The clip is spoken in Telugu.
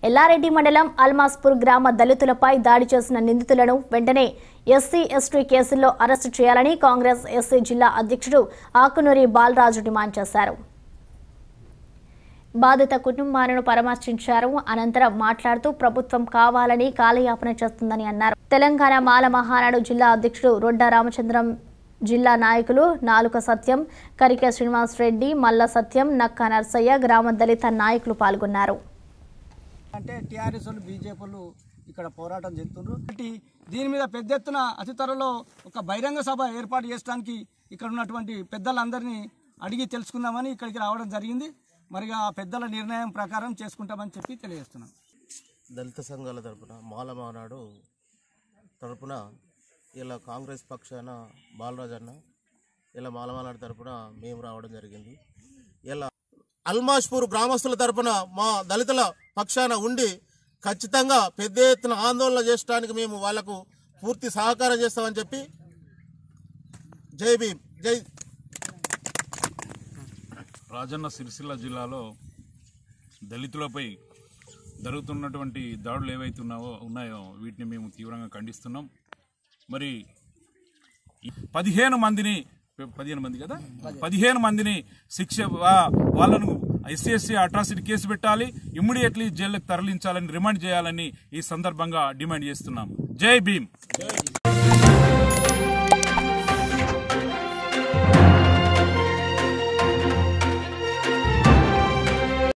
ఎల్లారెడ్డి మండలం అల్మాస్పూర్ గ్రామ దళితులపై దాడి చేసిన నిందితులను వెంటనే ఎస్సీ ఎస్టీ కేసుల్లో అరెస్టు చేయాలని కాంగ్రెస్ ఎస్సీ జిల్లా అధ్యక్షుడు ఆకునూరి బాలరాజు డిమాండ్ చేశారు బాధిత కుటుంబాలను పరామర్శించారు అనంతరం మాట్లాడుతూ ప్రభుత్వం కావాలని కాలయాపన చేస్తుందని అన్నారు తెలంగాణ మాల మహానాడు జిల్లా అధ్యక్షుడు రొడ్డ రామచంద్రం జిల్లా నాయకులు నాలుక సత్యం కరిక శ్రీనివాస్ రెడ్డి మల్ల సత్యం నక్క నర్సయ్య గ్రామ దళిత నాయకులు పాల్గొన్నారు అంటే టీఆర్ఎస్ వాళ్ళు బీజేపీ వాళ్ళు ఇక్కడ పోరాటం చేస్తున్నారు కాబట్టి దీని మీద పెద్ద ఎత్తున అతి త్వరలో ఒక బహిరంగ సభ ఏర్పాటు చేయడానికి ఇక్కడ ఉన్నటువంటి పెద్దలందరినీ అడిగి తెలుసుకుందామని ఇక్కడికి రావడం జరిగింది మరి ఆ పెద్దల నిర్ణయం ప్రకారం చేసుకుంటామని చెప్పి తెలియజేస్తున్నాం దళిత సంఘాల తరపున మాల మానాడు తరపున ఇలా కాంగ్రెస్ పక్షాన బాలరాజ్ అన్న ఇలా మాల మానాడు తరపున మేము రావడం జరిగింది ఇలా అల్మాష్పూర్ గ్రామస్తుల తరపున మా దళితుల పక్షాన ఉండి ఖచ్చితంగా పెద్ద ఎత్తున ఆందోళన చేయడానికి మేము వాళ్లకు పూర్తి సహకారం చేస్తామని చెప్పి జై భీమ్ జై రాజన్న సిరిసిల్ల జిల్లాలో దళితులపై జరుగుతున్నటువంటి దాడులు ఏవైతే ఉన్నావో ఉన్నాయో వీటిని మేము తీవ్రంగా ఖండిస్తున్నాం మరి ఈ పదిహేను మందిని పదిహేను మంది కదా పదిహేను మందిని శిక్ష వా- వాళ్ళను ఎస్సీ ఎస్సీ అట్రాసిటీ కేసు పెట్టాలి ఇమ్మీడియట్లీ జైలుకు తరలించాలని రిమాండ్ చేయాలని ఈ సందర్భంగా డిమాండ్ చేస్తున్నాం జై భీమ్